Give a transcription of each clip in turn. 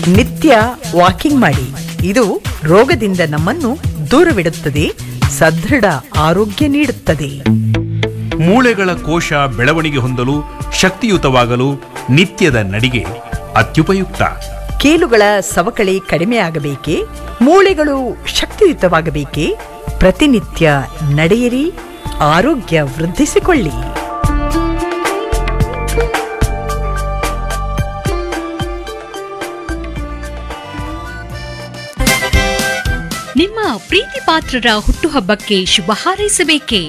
ನಿತ್ಯ ವಾಕಿಂಗ್ ಮಾಡಿ ಇದು ರೋಗದಿಂದ ನಮ್ಮನ್ನು ದೂರವಿಡುತ್ತದೆ ಸದೃಢ ಆರೋಗ್ಯ ನೀಡುತ್ತದೆ ಮೂಳೆಗಳ ಕೋಶ ಬೆಳವಣಿಗೆ ಹೊಂದಲು ಶಕ್ತಿಯುತವಾಗಲು ನಿತ್ಯದ ನಡಿಗೆ ಅತ್ಯುಪಯುಕ್ತ ಕೀಲುಗಳ ಸವಕಳಿ ಕಡಿಮೆಯಾಗಬೇಕೇ ಮೂಳೆಗಳು ಶಕ್ತಿಯುತವಾಗಬೇಕೇ ಪ್ರತಿನಿತ್ಯ ನಡೆಯಿರಿ ಆರೋಗ್ಯ ವೃದ್ಧಿಸಿಕೊಳ್ಳಿ ನಿಮ್ಮ ಪ್ರೀತಿ ಪಾತ್ರರ ಹುಟ್ಟುಹಬ್ಬಕ್ಕೆ ಶುಭ ಹಾರೈಸಬೇಕೇ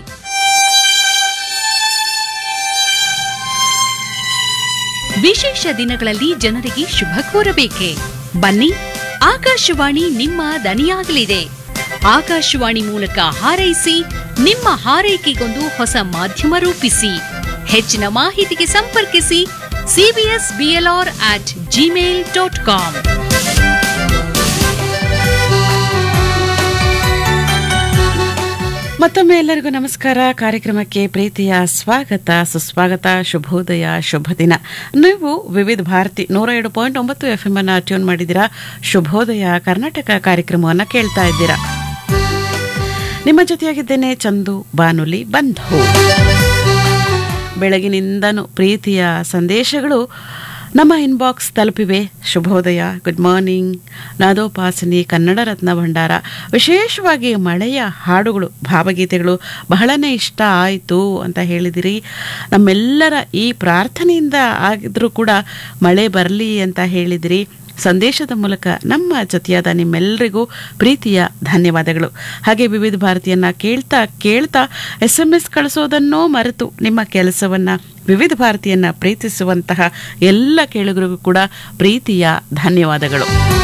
ವಿಶೇಷ ದಿನಗಳಲ್ಲಿ ಜನರಿಗೆ ಶುಭ ಕೋರಬೇಕೆ ಬನ್ನಿ ಆಕಾಶವಾಣಿ ನಿಮ್ಮ ದನಿಯಾಗಲಿದೆ ಆಕಾಶವಾಣಿ ಮೂಲಕ ಹಾರೈಸಿ ನಿಮ್ಮ ಹಾರೈಕೆಗೊಂದು ಹೊಸ ಮಾಧ್ಯಮ ರೂಪಿಸಿ ಹೆಚ್ಚಿನ ಮಾಹಿತಿಗೆ ಸಂಪರ್ಕಿಸಿ CBS BLR at Gmail dot com ಮತ್ತೊಮ್ಮೆ ಎಲ್ಲರಿಗೂ ನಮಸ್ಕಾರ ಕಾರ್ಯಕ್ರಮಕ್ಕೆ ಪ್ರೀತಿಯ ಸ್ವಾಗತ ಸುಸ್ವಾಗತ ಶುಭೋದಯ ಶುಭ ದಿನ ನೀವು ವಿವಿಧ ಭಾರತಿ ನೂರ ಎರಡು ಪಾಯಿಂಟ್ ಒಂಬತ್ತು ಎಫ್ ಎಂ ಅನ್ನ ಟ್ಯೂನ್ ಮಾಡಿದ್ದೀರಾ ಶುಭೋದಯ ಕರ್ನಾಟಕ ಕಾರ್ಯಕ್ರಮವನ್ನು ಕೇಳ್ತಾ ಇದ್ದೀರಾ ನಿಮ್ಮ ಜೊತೆಯಾಗಿದ್ದೇನೆ ಚಂದು ಬಾನುಲಿ ಬಂಧು ಬೆಳಗಿನಿಂದನೂ ಪ್ರೀತಿಯ ಸಂದೇಶಗಳು ನಮ್ಮ ಇನ್ಬಾಕ್ಸ್ ತಲುಪಿವೆ ಶುಭೋದಯ ಗುಡ್ ಮಾರ್ನಿಂಗ್ ನಾದೋಪಾಸನಿ ಕನ್ನಡ ರತ್ನ ಭಂಡಾರ ವಿಶೇಷವಾಗಿ ಮಳೆಯ ಹಾಡುಗಳು ಭಾವಗೀತೆಗಳು ಬಹಳನೇ ಇಷ್ಟ ಆಯಿತು ಅಂತ ಹೇಳಿದಿರಿ ನಮ್ಮೆಲ್ಲರ ಈ ಪ್ರಾರ್ಥನೆಯಿಂದ ಆಗಿದ್ರೂ ಕೂಡ ಮಳೆ ಬರಲಿ ಅಂತ ಹೇಳಿದಿರಿ ಸಂದೇಶದ ಮೂಲಕ ನಮ್ಮ ಜೊತೆಯಾದ ನಿಮ್ಮೆಲ್ಲರಿಗೂ ಪ್ರೀತಿಯ ಧನ್ಯವಾದಗಳು ಹಾಗೆ ವಿವಿಧ ಭಾರತಿಯನ್ನ ಕೇಳ್ತಾ ಕೇಳ್ತಾ ಎಸ್ ಎಂ ಎಸ್ ಕಳಿಸೋದನ್ನೋ ಮರೆತು ನಿಮ್ಮ ಕೆಲಸವನ್ನ ವಿವಿಧ ಭಾರತಿಯನ್ನ ಪ್ರೀತಿಸುವಂತಹ ಎಲ್ಲ ಕೇಳುಗರಿಗೂ ಕೂಡ ಪ್ರೀತಿಯ ಧನ್ಯವಾದಗಳು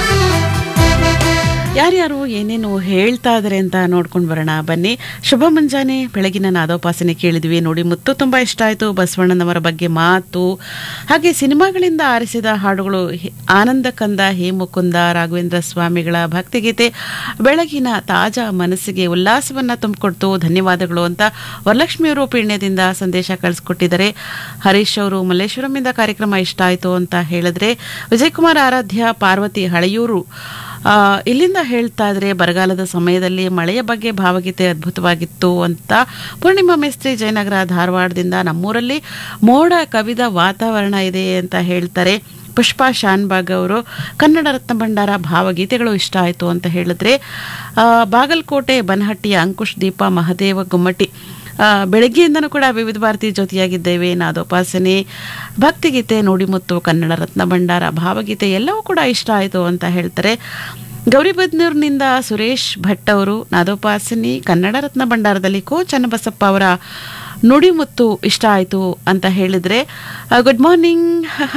ಯಾರ್ಯಾರು ಏನೇನು ಹೇಳ್ತಾ ಇದ್ದಾರೆ ಅಂತ ನೋಡ್ಕೊಂಡು ಬರೋಣ ಬನ್ನಿ ಶುಭ ಮುಂಜಾನೆ ಬೆಳಗಿನ ನಾದೋಪಾಸನೆ ಕೇಳಿದ್ವಿ ನೋಡಿ ಮುತ್ತು ತುಂಬ ಇಷ್ಟ ಆಯಿತು ಬಸವಣ್ಣನವರ ಬಗ್ಗೆ ಮಾತು ಹಾಗೆ ಸಿನಿಮಾಗಳಿಂದ ಆರಿಸಿದ ಹಾಡುಗಳು ಹೆ- ಆನಂದ ಕಂದ ಹೇ ಮುಕುಂದ ರಾಘವೇಂದ್ರ ಸ್ವಾಮಿಗಳ ಭಕ್ತಿಗೀತೆ ಬೆಳಗಿನ ತಾಜಾ ಮನಸ್ಸಿಗೆ ಉಲ್ಲಾಸವನ್ನ ತುಂಬಿಕೊಡ್ತು ಧನ್ಯವಾದಗಳು ಅಂತ ವರಲಕ್ಷ್ಮಿಯವರು ಪೀಣ್ಯದಿಂದ ಸಂದೇಶ ಕಳಿಸ್ಕೊಟ್ಟಿದ್ದಾರೆ ಹರೀಶ್ ಅವರು ಮಲ್ಲೇಶ್ವರಮಿಂದ ಕಾರ್ಯಕ್ರಮ ಇಷ್ಟ ಆಯಿತು ಅಂತ ಹೇಳಿದ್ರೆ ವಿಜಯಕುಮಾರ್ ಆರಾಧ್ಯ ಪಾರ್ವತಿ ಹಳೆಯೂರು ಆ, ಇಲ್ಲಿಂದ ಹೇಳ್ತಾ ಇದ್ರೆ ಬರಗಾಲದ ಸಮಯದಲ್ಲಿ ಮಳೆಯ ಬಗ್ಗೆ ಭಾವಗೀತೆ ಅದ್ಭುತವಾಗಿತ್ತು ಅಂತ ಪೂರ್ಣಿಮಾ ಮೇಸ್ತ್ರಿ ಜಯನಗರ ಧಾರವಾಡದಿಂದ ನಮ್ಮೂರಲ್ಲಿ ಮೋಡ ಕವಿದ ವಾತಾವರಣ ಇದೆ ಅಂತ ಹೇಳ್ತಾರೆ ಪುಷ್ಪಾ ಶಾನ್ಬಾಗ್ ಅವರು ಕನ್ನಡ ರತ್ನ ಭಂಡಾರ ಭಾವಗೀತೆಗಳು ಇಷ್ಟ ಆಯಿತು ಅಂತ ಹೇಳಿದ್ರೆ ಆ, ಬಾಗಲಕೋಟೆ ಬನಹಟ್ಟಿಯ ಅಂಕುಶ್ ದೀಪ ಮಹದೇವ ಗುಮ್ಮಟಿ ಆ, ಬೆಳಗ್ಗೆಯಿಂದನೂ ಕೂಡ ವಿವಿಧ ಭಾರತಿ ಜೊತೆಯಾಗಿದ್ದೇವೆ ನಾದೋಪಾಸನೆ ಭಕ್ತಿಗೀತೆ ನುಡಿಮುತ್ತು ಕನ್ನಡ ರತ್ನ ಭಂಡಾರ ಭಾವಗೀತೆ ಎಲ್ಲವೂ ಕೂಡ ಇಷ್ಟ ಆಯಿತು ಅಂತ ಹೇಳ್ತಾರೆ ಗೌರಿಬದ್ನೂರಿನಿಂದ ಸುರೇಶ್ ಭಟ್ ಅವರು ನಾದೋಪಾಸನಿ ಕನ್ನಡ ರತ್ನ ಭಂಡಾರದಲ್ಲಿ ಕೋ ಚನ್ನಬಸಪ್ಪ ಅವರ ನುಡಿಮುತ್ತು ಇಷ್ಟ ಆಯಿತು ಅಂತ ಹೇಳಿದರೆ ಗುಡ್ ಮಾರ್ನಿಂಗ್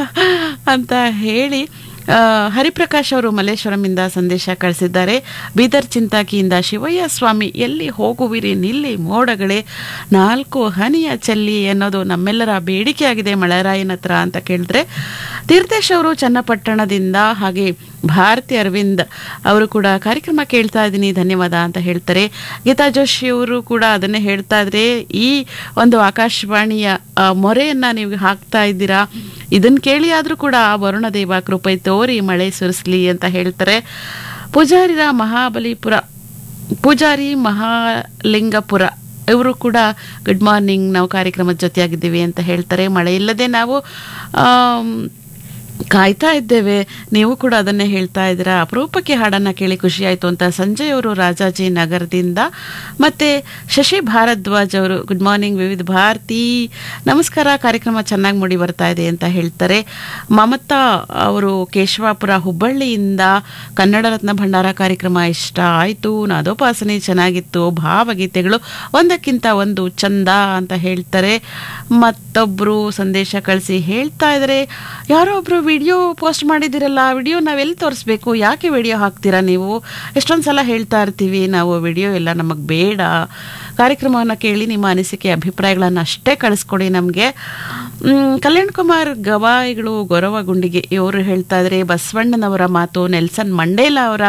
ಅಂತ ಹೇಳಿ ಆ, ಹರಿಪ್ರಕಾಶ್ ಅವರು ಮಲ್ಲೇಶ್ವರಮಿಂದ ಸಂದೇಶ ಕಳಿಸಿದ್ದಾರೆ ಬೀದರ್ ಚಿಂತಾಕಿಯಿಂದ ಶಿವಯ್ಯ ಸ್ವಾಮಿ ಎಲ್ಲಿ ಹೋಗುವಿರಿ ನಿಲ್ಲಿ ಮೋಡಗಳೇ ನಾಲ್ಕು ಹನಿಯ ಚೆಲ್ಲಿ ಅನ್ನೋದು ನಮ್ಮೆಲ್ಲರ ಬೇಡಿಕೆಯಾಗಿದೆ ಮಳೆರಾಯನ ಹತ್ರ ಅಂತ ಕೇಳಿದ್ರೆ ತೀರ್ಥೇಶ್ ಅವರು ಚನ್ನಪಟ್ಟಣದಿಂದ ಹಾಗೆ ಭಾರತಿ ಅರವಿಂದ್ ಅವರು ಕೂಡ ಕಾರ್ಯಕ್ರಮ ಕೇಳ್ತಾ ಇದ್ದೀನಿ ಧನ್ಯವಾದ ಅಂತ ಹೇಳ್ತಾರೆ ಗೀತಾ ಜೋಶಿ ಅವರು ಕೂಡ ಅದನ್ನೇ ಹೇಳ್ತಾ ಇದ್ರೆ ಈ ಒಂದು ಆಕಾಶವಾಣಿಯ ಆ, ಮೊರೆಯನ್ನ ನೀವು ಹಾಕ್ತಾ ಇದ್ದೀರಾ ಇದನ್ನ ಕೇಳಿ ಆದ್ರೂ ಕೂಡ ಆ ವರುಣದೇವ ಕೃಪೆ ತೋರಿ ಮಳೆ ಸುರಿಸ್ಲಿ ಅಂತ ಹೇಳ್ತಾರೆ ಪೂಜಾರಿರ ಮಹಾಬಲಿಪುರ ಪೂಜಾರಿ ಮಹಾಲಿಂಗಪುರ ಇವರು ಕೂಡ ಗುಡ್ ಮಾರ್ನಿಂಗ್ ನಾವು ಕಾರ್ಯಕ್ರಮದ ಜೊತೆಯಾಗಿದ್ದೀವಿ ಅಂತ ಹೇಳ್ತಾರೆ ಮಳೆ ಇಲ್ಲದೆ ನಾವು ಆಮ್, ಕಾಯ್ತಾ ಇದ್ದೇವೆ ನೀವು ಕೂಡ ಅದನ್ನೇ ಹೇಳ್ತಾ ಇದ್ದೀರಾ ಅಪರೂಪಕ್ಕೆ ಹಾಡನ್ನ ಕೇಳಿ ಖುಷಿ ಆಯಿತು ಅಂತ ಸಂಜಯ್ ಅವರು ರಾಜಾಜಿ ನಗರದಿಂದ ಮತ್ತೆ ಶಶಿ ಭಾರದ್ವಾಜ್ ಅವರು ಗುಡ್ ಮಾರ್ನಿಂಗ್ ವಿವಿಧ ಭಾರತಿ ನಮಸ್ಕಾರ ಕಾರ್ಯಕ್ರಮ ಚೆನ್ನಾಗಿ ಮೂಡಿ ಬರ್ತಾ ಇದೆ ಅಂತ ಹೇಳ್ತಾರೆ ಮಮತಾ ಅವರು ಕೇಶವಾಪುರ ಹುಬ್ಬಳ್ಳಿಯಿಂದ ಕನ್ನಡ ರತ್ನ ಭಂಡಾರ ಕಾರ್ಯಕ್ರಮ ಇಷ್ಟ ಆಯಿತು ನಾದೋಪಾಸನೆ ಚೆನ್ನಾಗಿತ್ತು ಭಾವಗೀತೆಗಳು ಒಂದಕ್ಕಿಂತ ಒಂದು ಚಂದ ಅಂತ ಹೇಳ್ತಾರೆ ಮತ್ತೊಬ್ರು ಸಂದೇಶ ಕಳಿಸಿ ಹೇಳ್ತಾ ಇದ್ದಾರೆ ಯಾರೋ ಒಬ್ರು ವಿಡಿಯೋ ಪೋಸ್ಟ್ ಮಾಡಿದಿರಲ್ಲ ವಿಡಿಯೋ ನಾವೆಲ್ಲಿ ತೋರಿಸ್ಬೇಕು ಯಾಕೆ ವಿಡಿಯೋ ಹಾಕ್ತೀರಾ ನೀವು ಎಷ್ಟೊಂದು ಸಲ ಹೇಳ್ತಾ ಇರ್ತೀವಿ ನಾವು ವಿಡಿಯೋ ಎಲ್ಲ ನಮಗೆ ಬೇಡ ಕಾರ್ಯಕ್ರಮವನ್ನು ಕೇಳಿ ನಿಮ್ಮ ಅನಿಸಿಕೆ ಅಭಿಪ್ರಾಯಗಳನ್ನು ಅಷ್ಟೇ ಕಳಿಸ್ಕೊಡಿ ನಮಗೆ ಕಲ್ಯಾಣ್ ಕುಮಾರ್ ಗವಾಯಿಗಳು ಗೊರವಗುಂಡಿಗೆ ಇವರು ಹೇಳ್ತಾ ಇದ್ರೆ ಬಸವಣ್ಣನವರ ಮಾತು ನೆಲ್ಸನ್ ಮಂಡೇಲಾ ಅವರ